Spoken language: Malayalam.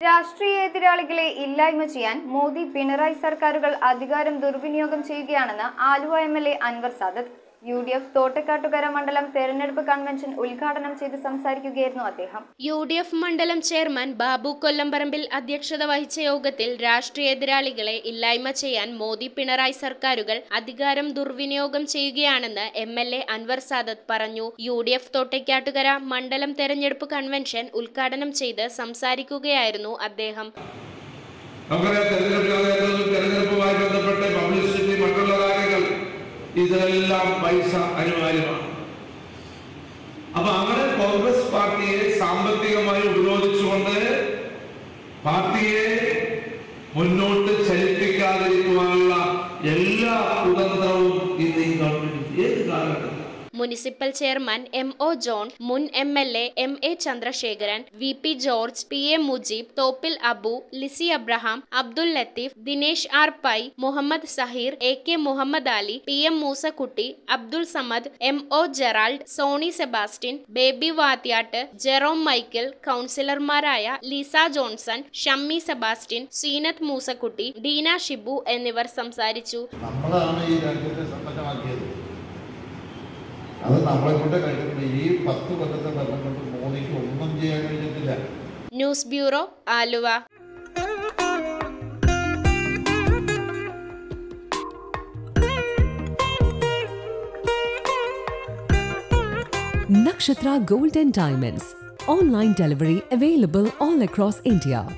രാഷ്ട്രീയ എതിരാളികളെ ഇല്ലായ്മ ചെയ്യാൻ മോദി പിണറായി സർക്കാരുകൾ അധികാരം ദുർവിനിയോഗം ചെയ്യുകയാണെന്ന് Aluva M L A Anwar Sadath U D F Thottakkattukara മണ്ഡലം തെരഞ്ഞെടുപ്പ് കൺവെൻഷൻ ഉദ്ഘാടനം ചെയ്ത് സംസാരിക്കുകയായിരുന്നു അദ്ദേഹം യു ഡി എഫ് മണ്ഡലം ചെയർമാൻ ബാബു കൊല്ലംപറമ്പിൽ അധ്യക്ഷത വഹിച്ച യോഗത്തിൽ രാഷ്ട്രീയ എതിരാളികളെ ഇല്ലായ്മ ചെയ്യാൻ മോദി പിണറായി സർക്കാരുകൾ അധികാരം ദുർവിനിയോഗം ചെയ്യുകയാണെന്ന് M L A Anwar Sadath പറഞ്ഞു യു ഡി എഫ് തോട്ടയ്ക്കാട്ടുകര മണ്ഡലം തെരഞ്ഞെടുപ്പ് കൺവെൻഷൻ ഉദ്ഘാടനം ചെയ്ത് സംസാരിക്കുകയായിരുന്നു അദ്ദേഹം നമുക്കറിയാം തെരഞ്ഞെടുപ്പ് കാലഘട്ടത്തിൽ തെരഞ്ഞെടുപ്പുമായി ബന്ധപ്പെട്ട് പബ്ലിസിറ്റി മറ്റുള്ള കാര്യങ്ങൾ ഇതെല്ലാം പൈസ അനിവാര്യമാണ് അപ്പൊ അങ്ങനെ കോൺഗ്രസ് പാർട്ടിയെ സാമ്പത്തികമായി ഉപരോധിച്ചുകൊണ്ട് പാർട്ടിയെ മുന്നോട്ട് ചലിപ്പിക്കാതിരിക്കുവാനുള്ള എല്ലാ കുതന്ത്രവും ഇന്ന് ഈ ഗവൺമെന്റ് ഏത് കാലഘട്ടത്തിൽ municipal chairman M O John മുൻ M L A M A Chandrasekharan V P George P A Mujeeb Thoppil Abu Lizy Abraham Abdul Latheef Dinesh R Pai Muhammad Saheer A K Muhammad Ali P M Moosakutty Abdul Samad M O Gerald Sony Sebastian Baby Vathiyatt Jerome Michael കൗൺസിലർമാരായ ലീസ ജോൺസൺ ഷമ്മി സെബാസ്റ്റ്യൻ സീനത്ത് മൂസക്കുട്ടി ഡീന ഷിബു എന്നിവർ സംസാരിച്ചു നമ്മളാണ് ഈ രാജ്യത്തെ സമ്പന്നമാക്കിയത് അത് നമ്മളെ കൊണ്ട് കഴിഞ്ഞിട്ടുണ്ട് ഈ പത്ത് കൊല്ലത്തെ ഭരണം കൊണ്ട് മോദിക്ക് ഒന്നും ചെയ്യാൻ കഴിഞ്ഞിട്ടില്ല news bureau Aluva Nakshatra Gold and Diamonds. Online delivery available all across India.